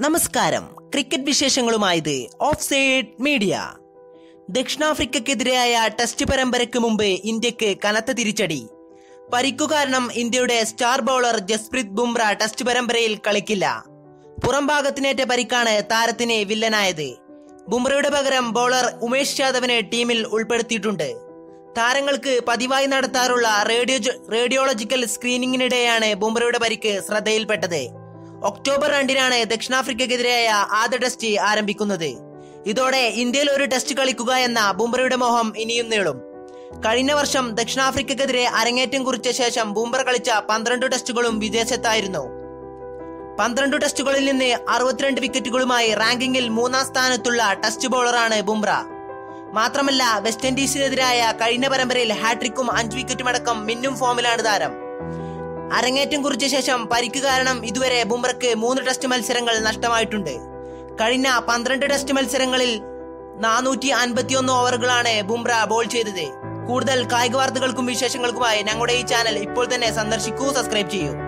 നമസ്കാരം ക്രിക്കറ്റ് വിശേഷങ്ങളുമായത് off side media ദക്ഷിണാഫ്രിക്കക്കെതിരായ ടെസ്റ്റ് പരമ്പരയ്ക്ക് മുമ്പ് ഇന്ത്യക്ക് കനത്ത തിരിച്ചടി പരിക്കു കാരണം ഇന്ത്യയുടെ star bowler Jasprit Bumrah test പരമ്പരയിൽ കളിക്കില്ല പുറം ഭാഗത്തിനേറ്റ പരിക്കാണ് താരത്തിന് വില്ലനായത് ബുംറയുടെ പകരം ബൗളർ ഉമേഷ് യാദവിനെ ടീമിൽ ഉൾപ്പെടുത്തിയിട്ടുണ്ട് താരങ്ങൾക്ക് പതിവായി നടത്താറുള്ള റേഡിയോ റേഡിയോളജിക്കൽ സ്ക്രീനിങ്ങിനിടെയാണ് ബുംറയുടെ പരിക്ക് ശ്രദ്ധയിൽപ്പെട്ടത് ഒക്ടോബർ രണ്ടിനാണ് ദക്ഷിണാഫ്രിക്കക്കെതിരായ ആദ്യ ടെസ്റ്റ് ആരംഭിക്കുന്നത് ഇതോടെ ഇന്ത്യയിൽ ഒരു ടെസ്റ്റ് കളിക്കുക എന്ന ബുംറയുടെ മോഹം ഇനിയും നീളും കഴിഞ്ഞ വർഷം ദക്ഷിണാഫ്രിക്കക്കെതിരെ അരങ്ങേറ്റം കുറിച്ച ശേഷം ബുംറ കളിച്ച പന്ത്രണ്ട് ടെസ്റ്റുകളും വിദേശത്തായിരുന്നു പന്ത്രണ്ട് ടെസ്റ്റുകളിൽ നിന്ന് അറുപത്തിരണ്ട് വിക്കറ്റുകളുമായി റാങ്കിങ്ങിൽ മൂന്നാം സ്ഥാനത്തുള്ള ടെസ്റ്റ് ബൗളറാണ് ബുംറ മാത്രമല്ല വെസ്റ്റ് ഇൻഡീസിനെതിരായ കഴിഞ്ഞ പരമ്പരയിൽ ഹാട്രിക്കും അഞ്ച് വിക്കറ്റും അടക്കം മിന്നും ഫോമിലാണ് താരം അരങ്ങേറ്റം കുറിച്ച ശേഷം പരിക്ക് കാരണം ഇതുവരെ ബുംറയ്ക്ക് മൂന്ന് ടെസ്റ്റ് മത്സരങ്ങൾ നഷ്ടമായിട്ടുണ്ട് കഴിഞ്ഞ പന്ത്രണ്ട് ടെസ്റ്റ് മത്സരങ്ങളിൽ നാനൂറ്റി അൻപത്തിയൊന്ന് ഓവറുകളാണ് ബുംറ ബോൾ ചെയ്തത് കൂടുതൽ കായിക വാർത്തകൾക്കും വിശേഷങ്ങൾക്കുമായി ഞങ്ങളുടെ ഈ ചാനൽ ഇപ്പോൾ തന്നെ സന്ദർശിക്കൂ സബ്സ്ക്രൈബ് ചെയ്യൂ